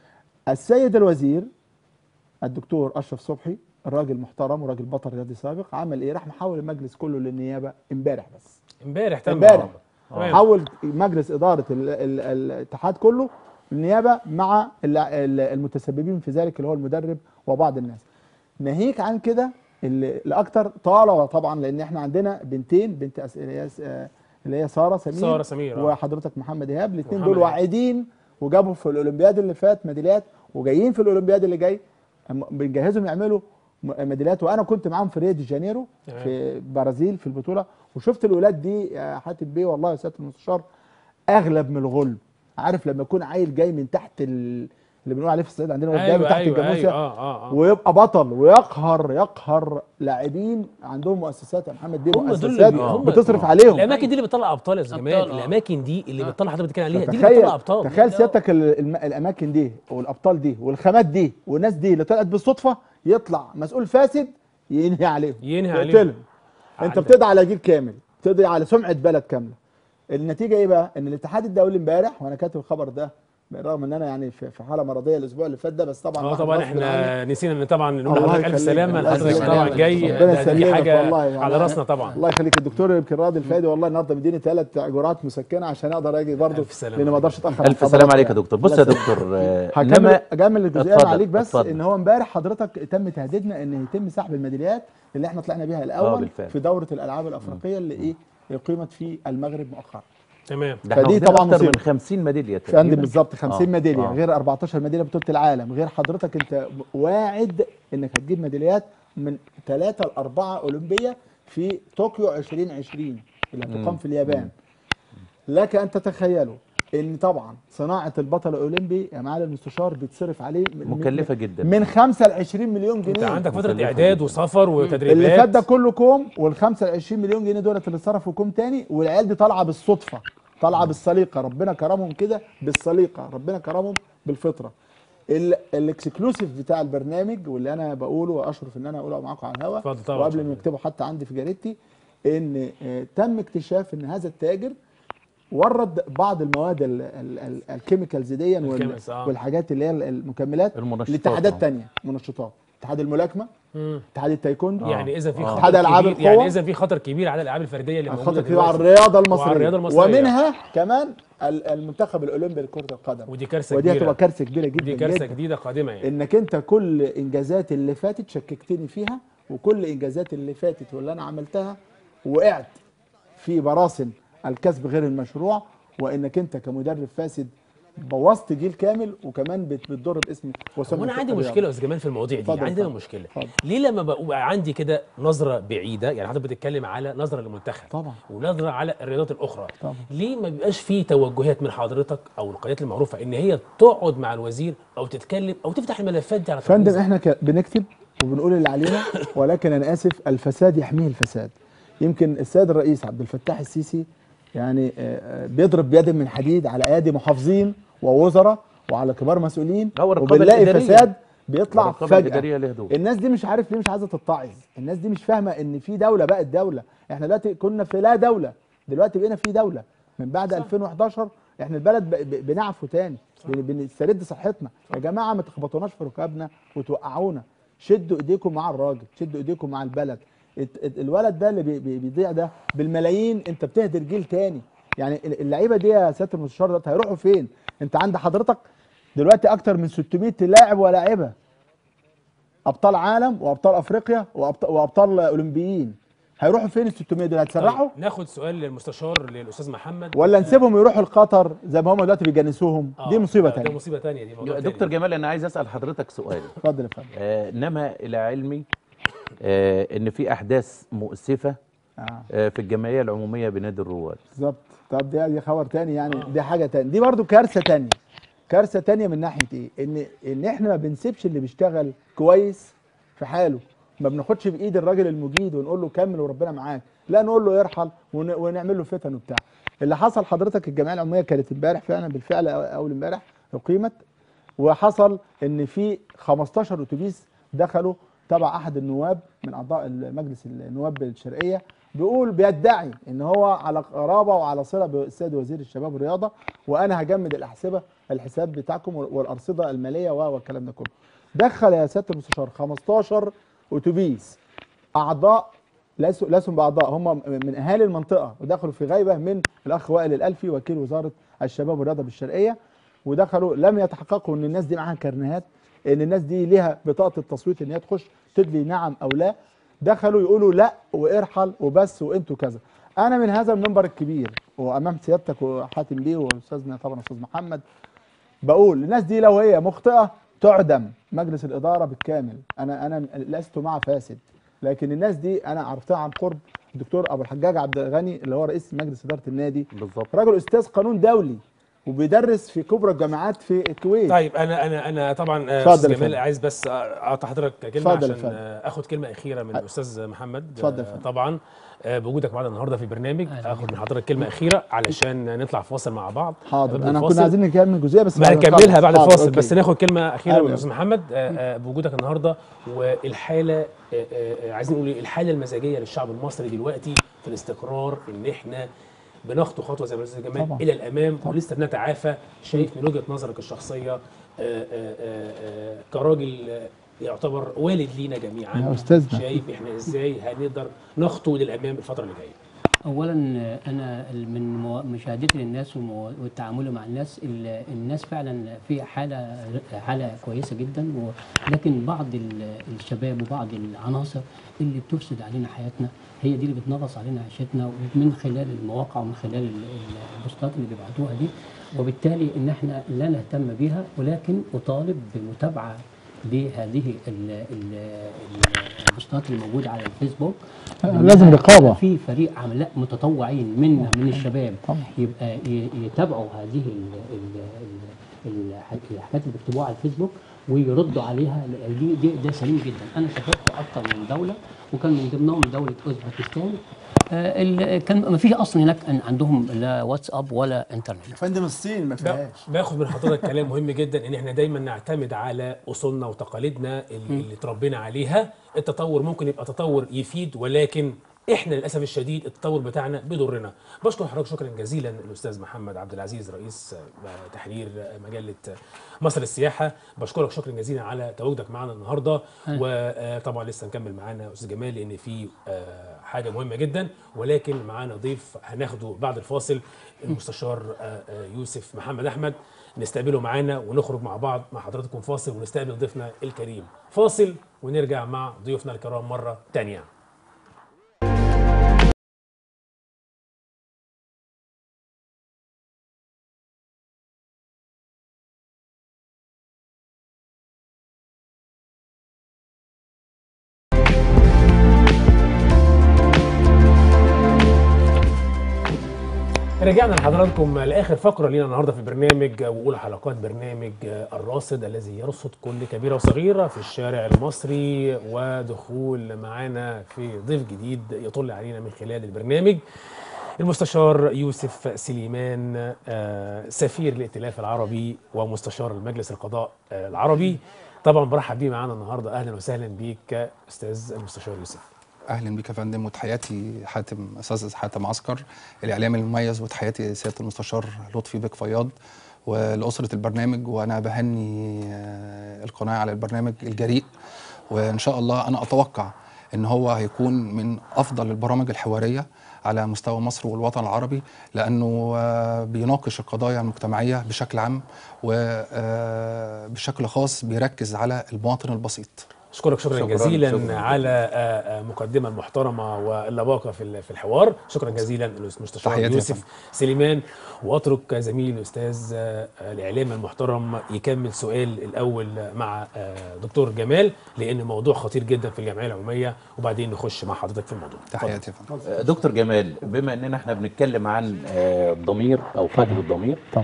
السيد الوزير الدكتور اشرف صبحي الراجل محترم وراجل بطل رياضي سابق عمل ايه راح محول المجلس كله للنيابه امبارح بس امبارح تم امبارح تمام. حول مجلس اداره ال ال الاتحاد كله النيابه مع ال- ال- المتسببين في ذلك اللي هو المدرب وبعض الناس ناهيك عن كده اللي الاكثر طالع طبعا لان احنا عندنا بنتين بنت أس- اللي هي س- آه، اللي هي ساره سمير سارة سمير، آه. وحضرتك محمد ايهاب الاثنين ومحمد دول إيهاب. واعدين وجابوا في الاولمبياد اللي فات ميداليات وجايين في الاولمبياد اللي جاي أم- بنجهزهم يعملوا م- ميداليات وانا كنت معاهم في ريو دي جانيرو تمام. في البرازيل في البطوله وشفت الولاد دي يا حاتم بيه والله يا سياده المستشار اغلب من الغلب عارف لما يكون عيل جاي من تحت ال... اللي بنقول عليه في الصعيد عندنا ولد جاي من ايوه تحت ايوه الجاموسه ايوه اه اه اه ويبقى بطل ويقهر يقهر لاعبين عندهم مؤسسات يا محمد بيه هم دول مؤسسات اللي- هم- بتصرف عليهم الاماكن دي اللي بتطلع ابطال يا استاذ جمال أبطال، آه. الاماكن دي اللي آه. بتطلع حضرتك بتتكلم عليها دي اللي تخيل بتطلع ابطال تخيل سيادتك ال- الم- الاماكن دي والابطال دي والخامات دي والناس دي اللي طلعت بالصدفه يطلع مسؤول فاسد ينهي عليهم ينهي عليهم. يقتلهم انت عندك. بتقضي على جيل كامل بتقضي على سمعه بلد كامله النتيجه ايه بقى ان الاتحاد الدولي امبارح وانا كاتب الخبر ده بالرغم ان انا يعني في في حاله مرضيه الاسبوع اللي فات ده بس طبعا اه واحد طبعا غصب احنا عني. نسينا ان طبعا نقول الله لحضرتك الف يخليك. سلامه الله حضرتك يسلمك. طبعا جاي ربنا ده- دي يسلمك حاجه والله يعني. على راسنا طبعا الله يخليك الدكتور يمكن راضي الفادي والله النهارده مديني ثلاث جرعات مسكنه عشان اقدر اجي برضه ألف سلامة. لان ما اقدرش اتاخر الف على سلام عليك يا حضرتك دكتور يعني. بص يا الله يسلمك. دكتور آه، هكمل انما اجمل الجزئيه اتفضل، عليك بس اتفضل. ان هو امبارح حضرتك تم تهديدنا ان يتم سحب الميداليات اللي احنا طلعنا بيها آه، الاول بالفعل. في دوره الالعاب الافريقيه اللي ايه اقيمت في المغرب مؤخرا تمام ده احنا فدي واخدين طبعا اكتر مصيبة. من 50 ميداليه في عندي تقريباً. بالظبط 50 آه، ميداليه آه. غير 14 ميداليه بطوله العالم غير حضرتك انت واعد انك هتجيب ميداليات من ثلاثه لاربعه اولمبيه في طوكيو 2020 اللي هتقام في اليابان لك ان تتخيلوا ان طبعا صناعه البطل الاولمبي يا معالي المستشار بيتصرف عليه من- مكلفة جدا. من 5 ل 20 مليون جنيه انت عندك فتره مكلفة اعداد جدا. وسفر وتدريبات اللي فات ده كله كوم وال 25 مليون جنيه دولت اللي اتصرفوا كوم تاني والعيال دي طالعه بالصدفه طالعه بالسليقه ربنا كرمهم كده بالسليقه ربنا كرمهم بالفطره ال- الاكسكلوسيف بتاع البرنامج واللي انا بقوله واشرف ان انا اقوله معاكم على الهواء اتفضل طبعا، وقبل ما اتفضل. يكتبوا حتى عندي في جريدتي ان آه، تم اكتشاف ان هذا التاجر ورد بعض المواد ال- ال- ال- الكيميكالز دي وال- الكيميكالز، آه. والحاجات اللي هي المكملات المنشطات، لاتحادات آه. تانية منشطات اتحاد الملاكمه مم. اتحاد التايكوندو يعني اذا في آه. خطر اتحاد ألعاب كبير القوى. يعني اذا في خطر كبير على الالعاب الفرديه اللي موجوده خطر كده على دلوقتي. الرياضه المصريه وعلى الرياضة المصرية. ومنها كمان ال- المنتخب الاولمبي لكره القدم ودي كارثه ودي كبيره هتبقى كارثه كبيره جدا دي كارثه جدا جديده قادمه يعني انك انت كل انجازات اللي فاتت شككتني فيها وكل انجازات اللي فاتت واللي انا عملتها وقعت في براسن الكسب غير المشروع وانك انت كمدرب فاسد بوظت جيل كامل وكمان بت- بتضر باسم وسمعه وانا عندي الرياضة. مشكله يا استاذ جمال في المواضيع دي اتفضل، عندنا اتفضل. مشكله اتفضل. ليه لما بقى عندي كده نظره بعيده يعني حضرتك بتتكلم على نظره للمنتخب طبعا. ونظره على الرياضات الاخرى طبعا. ليه ما بيبقاش في توجهات من حضرتك او القيادات المعروفه ان هي تقعد مع الوزير او تتكلم او تفتح الملفات دي على فندم الترابيزة؟ احنا ك- بنكتب وبنقول اللي علينا ولكن انا اسف الفساد يحميه الفساد يمكن السيد الرئيس عبد الفتاح السيسي يعني آه، آه، بيضرب بيد من حديد على ايادي محافظين ووزراء وعلى كبار مسؤولين هو الرقابة وبنلاقي الإدارية. فساد بيطلع الرقابة فجأة الإدارية ليها دور. الناس دي مش عارف ليه مش عايزه تتعظ الناس دي مش فاهمه ان في دوله بقت دوله احنا دلوقتي كنا في لا دوله دلوقتي بقينا في دوله من بعد 2011 احنا البلد ب- ب- بنعفو تاني بن- بنسترد صحتنا يا جماعه ما تخبطوناش في ركابنا وتوقعونا شدوا ايديكم مع الراجل شدوا ايديكم مع البلد الت- الت- الولد ده اللي بي- بي- بيضيع ده بالملايين انت بتهدر جيل تاني يعني ال- اللعيبه دي يا سياده المستشار ده هيروحوا فين انت عند حضرتك دلوقتي اكتر من 600 لاعب ولاعبه ابطال عالم وابطال افريقيا وابطال, وأبطال اولمبيين هيروحوا فين ال 600 دول هتسرحوا طيب ناخد سؤال للمستشار للاستاذ محمد ولا نسيبهم يروحوا لقطر زي ما هم دلوقتي بيجنسوهم آه، دي مصيبه ده- ده تانية مصيبه ثانيه دي موضوع دكتور تاني. جمال انا عايز اسال حضرتك سؤال اتفضل يا فندم آه، انما الى علمي آه ان في احداث مؤسفه آه. آه في الجمعيه العموميه بنادي الرواد بالظبط طب دي دي خبر تاني يعني دي حاجه تاني دي برضو كارثه تانية كارثه تانية من ناحيه ايه ان ان احنا ما بنسيبش اللي بيشتغل كويس في حاله ما بناخدش بايد الراجل المجيد ونقول له كمل وربنا معاك لا نقول له ارحل ون- ونعمل له فتن وبتاع اللي حصل حضرتك الجمعيه العموميه كانت امبارح فعلا بالفعل أو- اول امبارح اقيمت وحصل ان في 15 اتوبيس دخلوا تبع احد النواب من اعضاء مجلس النواب الشرقيه بيقول بيدعي ان هو على قرابه وعلى صله بالسيد وزير الشباب والرياضه وانا هجمد الاحسبه الحساب بتاعكم والارصده الماليه و- والكلام ده كله. دخل يا سياده المستشار 15 اتوبيس اعضاء ليسوا ليسوا باعضاء هم من اهالي المنطقه ودخلوا في غيبه من الاخ وائل الالفي وكيل وزاره الشباب والرياضه بالشرقيه ودخلوا لم يتحققوا ان الناس دي معاها كارنيهات ان الناس دي ليها بطاقه التصويت ان هي تخش تدلي نعم او لا دخلوا يقولوا لا وارحل وبس وانتوا كذا انا من هذا المنبر الكبير وامام سيادتك وحاتم بيه واستاذنا طبعا استاذ محمد بقول الناس دي لو هي مخطئه تعدم مجلس الاداره بالكامل انا انا لست مع فاسد لكن الناس دي انا عرفتها عن قرب الدكتور ابو الحجاج عبد الغني اللي هو رئيس مجلس اداره النادي بالظبط راجل استاذ قانون دولي وبيدرس في كبرى الجامعات في الكويت طيب انا انا انا طبعا آه، اتفضل استاذ يا جمال فندم. عايز بس اقطع حضرتك كلمه اتفضل يا عشان فندم. آه، اخد كلمه اخيره من الاستاذ محمد اتفضل يا آه، فندم. طبعا آه، بوجودك معانا النهارده في البرنامج أهلا اخد من حضرتك كلمه اخيره علشان نطلع فاصل مع بعض حاضر قبل انا الفاصل. كنا عايزين نكمل جزئيه بس ما بعد هنكملها الفاصل. بعد حاضر، الفاصل أوكي. بس ناخد كلمه اخيره أيوة. من الاستاذ محمد آه، آه، بوجودك النهارده والحاله آه، آه، عايزين نقول إيه؟ الحاله المزاجيه للشعب المصري دلوقتي في الاستقرار ان احنا بنخطو خطوه زي ما الاستاذ جمال طبعا. الى الامام ولسه بنتعافى شايف من وجهه نظرك الشخصيه آه، آه، آه، آه، كراجل آه، يعتبر والد لينا جميعا يا أستاذنا. شايف احنا ازاي هنقدر نخطو للامام الفتره اللي جايه اولا انا من مو- مشاهدتي للناس ومو- وتعاملي مع الناس ال- الناس فعلا في حاله حاله كويسه جدا و- لكن بعض ال- الشباب وبعض العناصر اللي بتفسد علينا حياتنا هي دي اللي بتنغص علينا عيشتنا من خلال المواقع ومن خلال ال- ال- البوستات اللي بيبعتوها دي وبالتالي ان احنا لا نهتم بيها ولكن اطالب بمتابعه لهذه ال- ال- ال- البوستات اللي موجوده على الفيسبوك لازم إنها رقابة. في فريق عملاء متطوعين منا من الشباب طبعا. يبقى ي- يتابعوا هذه ال ال ال الح- الحاجات اللي بيكتبوها على الفيسبوك ويردوا عليها ل- دي, دي ده سليم جدا انا شاهدت اكثر من دوله وكان من ضمنهم دوله اوزبكستان آه، ال- كان ما فيش اصلا هناك أن عندهم لا واتساب ولا انترنت يا فندم الصين ما فيهاش باخد من حضرتك كلام مهم جدا ان احنا دايما نعتمد على اصولنا وتقاليدنا اللي, اللي اتربينا عليها التطور ممكن يبقى تطور يفيد ولكن احنا للاسف الشديد التطور بتاعنا بيضرنا بشكر حضرتك شكرا جزيلا الاستاذ محمد عبد العزيز رئيس آه، تحرير آه، مجله آه، مصر السياحه بشكرك شكرا جزيلا على تواجدك معنا النهارده وطبعا لسه نكمل معانا استاذ جمال لان في آه، حاجه مهمه جدا ولكن معانا ضيف هناخده بعد الفاصل المستشار آه، آه، يوسف محمد احمد نستقبله معانا ونخرج مع بعض مع حضراتكم فاصل ونستقبل ضيفنا الكريم فاصل ونرجع مع ضيوفنا الكرام مره تانية رجعنا لحضراتكم لاخر فقره لينا النهارده في البرنامج واولى حلقات برنامج الراصد الذي يرصد كل كبيره وصغيره في الشارع المصري ودخول معانا في ضيف جديد يطل علينا من خلال البرنامج المستشار يوسف سليمان آه، سفير الائتلاف العربي ومستشار المجلس القضاء آه، العربي طبعا برحب بيه معانا النهارده اهلا وسهلا بيك استاذ المستشار يوسف اهلا بك يا فندم وتحياتي حاتم استاذ حاتم عسكر الاعلامي المميز وتحياتي سياده المستشار لطفي بك فياض ولاسره البرنامج وانا بهني آه، القناه على البرنامج الجريء وان شاء الله انا اتوقع ان هو هيكون من افضل البرامج الحواريه على مستوى مصر والوطن العربي لانه آه، بيناقش القضايا المجتمعيه بشكل عام وبشكل خاص بيركز على المواطن البسيط اشكرك شكرا, شكراً، جزيلا شكراً. على آه، آه، مقدمه المحترمه واللباقه في ال- في الحوار شكرا جزيلا المستشار تحياتي يا يوسف سليمان واترك زميلي الاستاذ آه، الاعلام المحترم يكمل سؤال الاول مع آه، دكتور جمال لان موضوع خطير جدا في الجمعيه العموميه وبعدين نخش مع حضرتك في الموضوع اتفضل. تحياتي يا فندم دكتور جمال بما اننا احنا بنتكلم عن آه، الضمير او فقد الضمير طبعا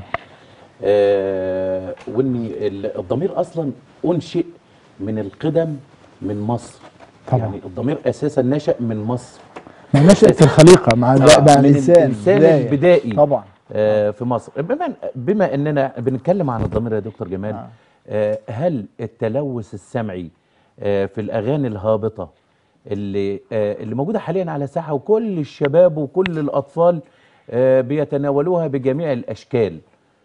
آه، وان ال- الضمير اصلا انشئ من القدم من مصر طبعا. يعني الضمير اساسا نشا من مصر ما نشأت في الخليقه مع آه، مع من الانسان الإنسان بداية. البدائي. طبعا آه، في مصر بما بما اننا بنتكلم عن الضمير يا دكتور جمال آه. آه، هل التلوث السمعي آه، في الاغاني الهابطه اللي آه، اللي موجوده حاليا على الساحه وكل الشباب وكل الاطفال آه، بيتناولوها بجميع الاشكال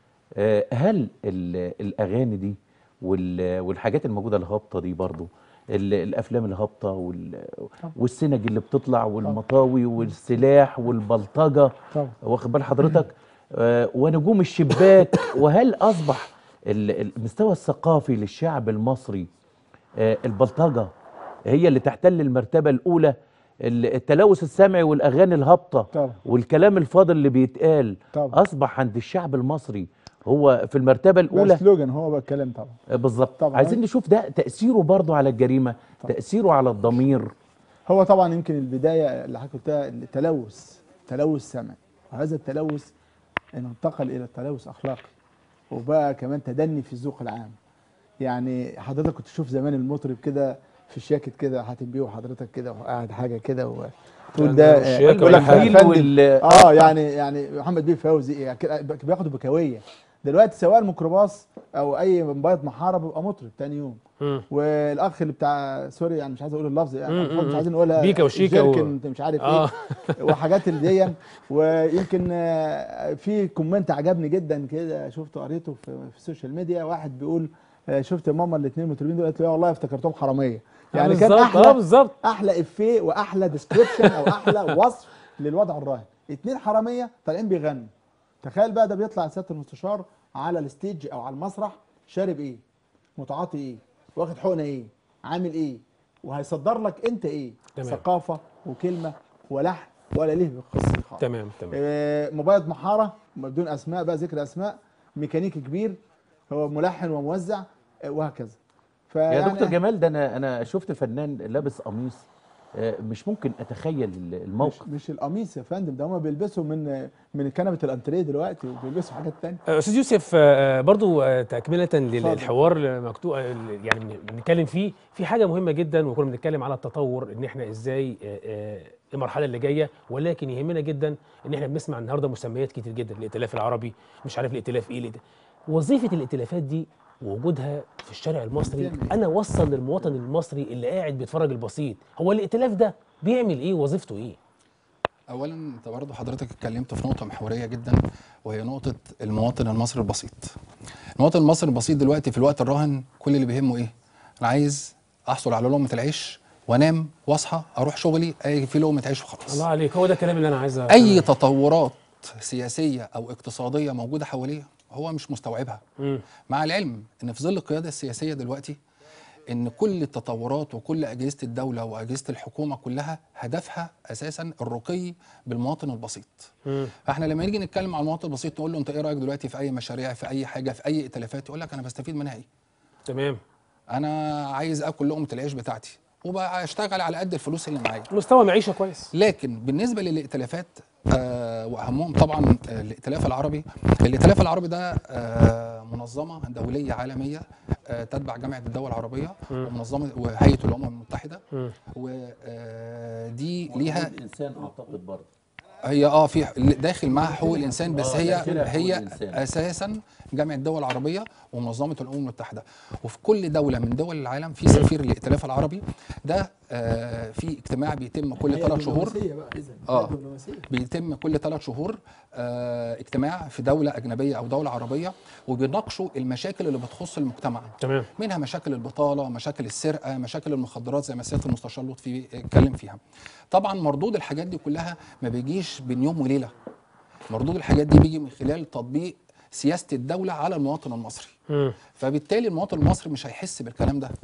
آه، هل ال- الاغاني دي وال- والحاجات الموجوده الهابطه دي برضو ال- الافلام الهابطه وال- والسنج اللي بتطلع والمطاوي والسلاح والبلطجه طبعا. واخد بال حضرتك آه، ونجوم الشباك وهل اصبح ال- المستوى الثقافي للشعب المصري آه، البلطجه هي اللي تحتل المرتبه الاولى ال- التلوث السمعي والاغاني الهابطه طبعا. والكلام الفاضل اللي بيتقال طبعا. اصبح عند الشعب المصري هو في المرتبه ده الاولى سلوجان هو بقى الكلام طبعا آه، بالظبط طبعا. عايزين نشوف ده تاثيره برضه على الجريمه تاثيره على الضمير هو طبعا يمكن البدايه اللي حضرتك قلتها التلوث تلوث سمعي وهذا التلوث انتقل الى التلوث اخلاقي وبقى كمان تدني في الذوق العام يعني حضرتك كنت تشوف زمان المطرب كده في الشاكت كده حاتم بيه وحضرتك كده وقاعد حاجه كده وتقول ده ده الشياكة يقول لك والحيل يا فندم، وال- اه يعني يعني محمد بيه فوزي يعني كده بياخده بكويه دلوقتي سواق الميكروباص او اي موبايل محاره بيبقى مطرب تاني يوم مم. والاخ اللي بتاع سوري يعني مش عايز اقول اللفظ يعني مم، ألفاظ مم. مش عايزين نقولها بيكا وشيكا و- جيركن انت مش عارف آه. ايه وحاجات اللي دي ويمكن آه، في كومنت عجبني جدا كده شفته قريته في, في السوشيال ميديا واحد بيقول آه، شفت يا ماما الاثنين مطربين دول قالت له يا والله افتكرتهم حراميه يعني كان بالظبط، اه احلى بالظبط احلى افيه واحلى ديسكريبشن او احلى وصف للوضع الراهن اتنين حراميه طالعين بيغنوا تخيل بقى ده بيطلع سياده المستشار على الستيج او على المسرح شارب ايه متعاطي ايه واخد حقنه ايه عامل ايه وهيصدر لك انت ايه تمام. ثقافه وكلمه ولحن ولا ليه بالقصه دي خالص تمام تمام آه، مبيض محاره بدون اسماء بقى ذكر اسماء ميكانيكي كبير هو ملحن وموزع آه، وهكذا يا فيعني دكتور جمال ده انا انا شفت فنان لابس قميص آه، مش ممكن اتخيل مش, الموقف مش القميص يا فندم ده هم بيلبسوا من من كنبه الانتريه دلوقتي وبيلبسوا حاجات تانية آه، استاذ يوسف آه، برضو آه، تكمله اتفضل. للحوار المكتوب آه، يعني بن- بنتكلم فيه في حاجه مهمه جدا وكنا بنتكلم على التطور ان احنا ازاي آه، آه، المرحله اللي جايه ولكن يهمنا جدا ان احنا بنسمع النهارده مسميات كتير جدا الائتلاف العربي مش عارف الائتلاف ايه الائتلاف. وظيفه الائتلافات دي ووجودها في الشارع المصري بتعمل إيه؟ انا وصل للمواطن المصري اللي قاعد بيتفرج البسيط هو الائتلاف ده بيعمل ايه وظيفته ايه اولا انت برضه حضرتك اتكلمت في نقطه محوريه جدا وهي نقطه المواطن المصري البسيط المواطن المصري البسيط دلوقتي في الوقت الراهن كل اللي بيهمه ايه انا عايز احصل على لقمه العيش وانام واصحى اروح شغلي اجي في لقمه عيش وخلاص الله عليك هو ده الكلام اللي انا عايز أ- اي تطورات سياسيه او اقتصاديه موجوده حواليه هو مش مستوعبها مم. مع العلم ان في ظل القياده السياسيه دلوقتي ان كل التطورات وكل اجهزه الدوله واجهزه الحكومه كلها هدفها اساسا الرقي بالمواطن البسيط مم. فاحنا لما نيجي نتكلم عن المواطن البسيط نقول له انت ايه رايك دلوقتي في اي مشاريع في اي حاجه في اي ائتلافات يقول لك انا بستفيد منها ايه تمام انا عايز اكل لقمه العيش بتاعتي وبقى اشتغل على قد الفلوس اللي معايا مستوى معيشه كويس لكن بالنسبه للائتلافات آه واهمهم طبعا آه، الائتلاف العربي الائتلاف العربي ده آه منظمه دوليه عالميه آه تتبع جامعه الدول العربيه ومنظمه وهيئه الامم المتحده مم. ودي ليها الانسان اعتقد برضه هي اه في داخل معها حقوق الانسان بس آه، هي داخلها حقوق هي الإنسان. اساسا جامعه الدول العربيه ومنظمه الامم المتحده وفي كل دوله من دول العالم في سفير للائتلاف العربي ده آه في اجتماع بيتم كل ثلاث شهور اه بيتم كل ثلاث شهور آه اجتماع في دوله اجنبيه او دوله عربيه وبيناقشوا المشاكل اللي بتخص المجتمع تمام منها مشاكل البطاله مشاكل السرقه مشاكل المخدرات زي ما سياده المستشار لطفي اتكلم فيها طبعا مردود الحاجات دي كلها ما بيجيش بين يوم وليله مردود الحاجات دي بيجي من خلال تطبيق سياسه الدوله على المواطن المصري مم. فبالتالي المواطن المصري مش هيحس بالكلام ده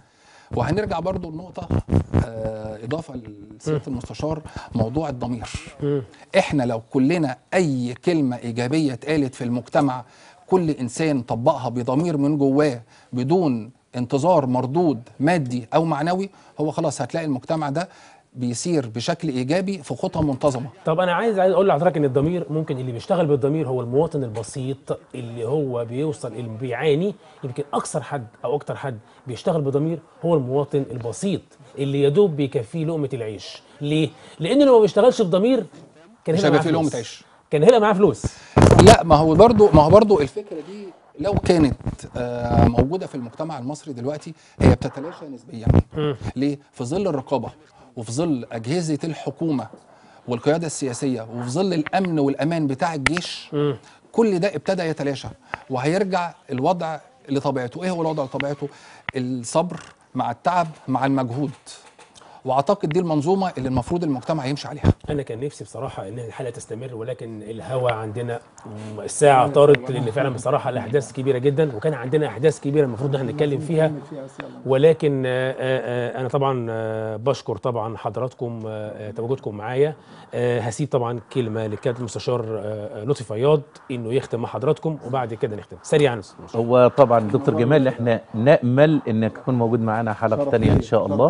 وهنرجع برضو لنقطه آه، اضافه لسياده المستشار موضوع الضمير احنا لو كلنا اي كلمه ايجابيه اتقالت في المجتمع كل انسان طبقها بضمير من جواه بدون انتظار مردود مادي او معنوي هو خلاص هتلاقي المجتمع ده بيسير بشكل ايجابي في خطى منتظمه طب انا عايز عايز اقول لحضرتك ان الضمير ممكن اللي بيشتغل بالضمير هو المواطن البسيط اللي هو بيوصل اللي بيعاني يمكن اكثر حد او اكتر حد بيشتغل بضمير هو المواطن البسيط اللي يا دوب بيكفيه لقمه العيش ليه لان لو ما بيشتغلش بضمير كان مش هيبقى هيبقى معاه فيه لقمة فلوس. عيش. كان هيبقى معاه فلوس لا ما هو برضو ما هو برضو الفكره دي لو كانت آه، موجوده في المجتمع المصري دلوقتي هي بتتلاشى نسبيا ليه في ظل الرقابه وفي ظل اجهزه الحكومه والقياده السياسيه وفي ظل الامن والامان بتاع الجيش كل ده ابتدى يتلاشى وهيرجع الوضع لطبيعته ايه هو الوضع لطبيعته الصبر مع التعب مع المجهود واعتقد دي المنظومه اللي المفروض المجتمع يمشي عليها انا كان نفسي بصراحه ان الحلقه تستمر ولكن الهوا عندنا م- الساعه طارت لان فعلا بصراحه الاحداث كبيره جدا وكان عندنا احداث كبيره المفروض ان احنا نتكلم فيها ولكن آه، آه، آه، انا طبعا آه، بشكر طبعا حضراتكم آه، آه، تواجدكم معايا آه، هسيب طبعا كلمه لكابتن المستشار آه، آه، لطفي فياض انه يختم مع حضراتكم وبعد كده نختم سريعا هو طبعا دكتور جمال احنا نامل انك تكون موجود معانا حلقه ثانيه ان شاء الله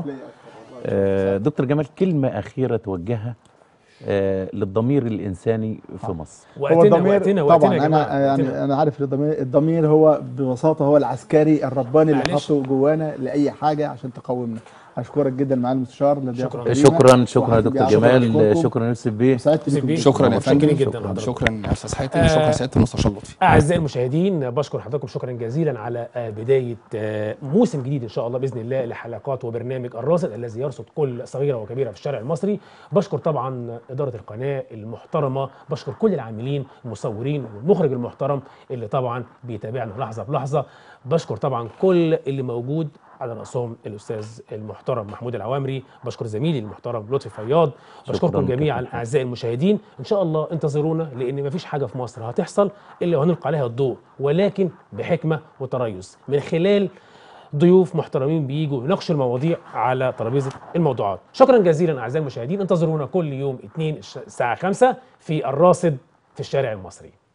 آه، دكتور جمال كلمه اخيره توجهها آه، للضمير الانساني في مصر هو وقتنا الضمير وقتنا وقتنا طبعا يا انا جماعه يعني وقتنا. انا عارف الضمير الضمير هو ببساطه هو العسكري الرباني اللي معلش. حاطه جوانا لاي حاجه عشان تقومنا اشكرك جدا معالي المستشار لضيافة شكراً. كريمة. شكرا شكرا يا وحبيبي دكتور عبد جمال أشكركم. شكرا يوسف بيه سعدت بيكم بيه. جداً. شكرا يا متشكرين فندم جدا شكرا حضرتك. شكرا يا استاذ حاتم آه، شكرا سياده المستشار لطفي أعزائي المشاهدين بشكر حضراتكم شكرا جزيلا على آه، بداية آه، موسم جديد إن شاء الله بإذن الله لحلقات وبرنامج الراصد الذي يرصد كل صغيرة وكبيرة في الشارع المصري بشكر طبعا إدارة القناة المحترمة بشكر كل العاملين المصورين والمخرج المحترم اللي طبعا بيتابعنا لحظة بلحظة بشكر طبعا كل اللي موجود على رأسهم الأستاذ المحترم محمود العوامري بشكر زميلي المحترم لطفي فياض بشكركم شكراً. جميعا اعزائي المشاهدين ان شاء الله انتظرونا لان مفيش حاجه في مصر هتحصل الا وهنلقى عليها الضوء ولكن بحكمه وتريث من خلال ضيوف محترمين بيجوا يناقشوا المواضيع على ترابيزه الموضوعات شكرا جزيلا اعزائي المشاهدين انتظرونا كل يوم اثنين الساعه 5 في الراصد في الشارع المصري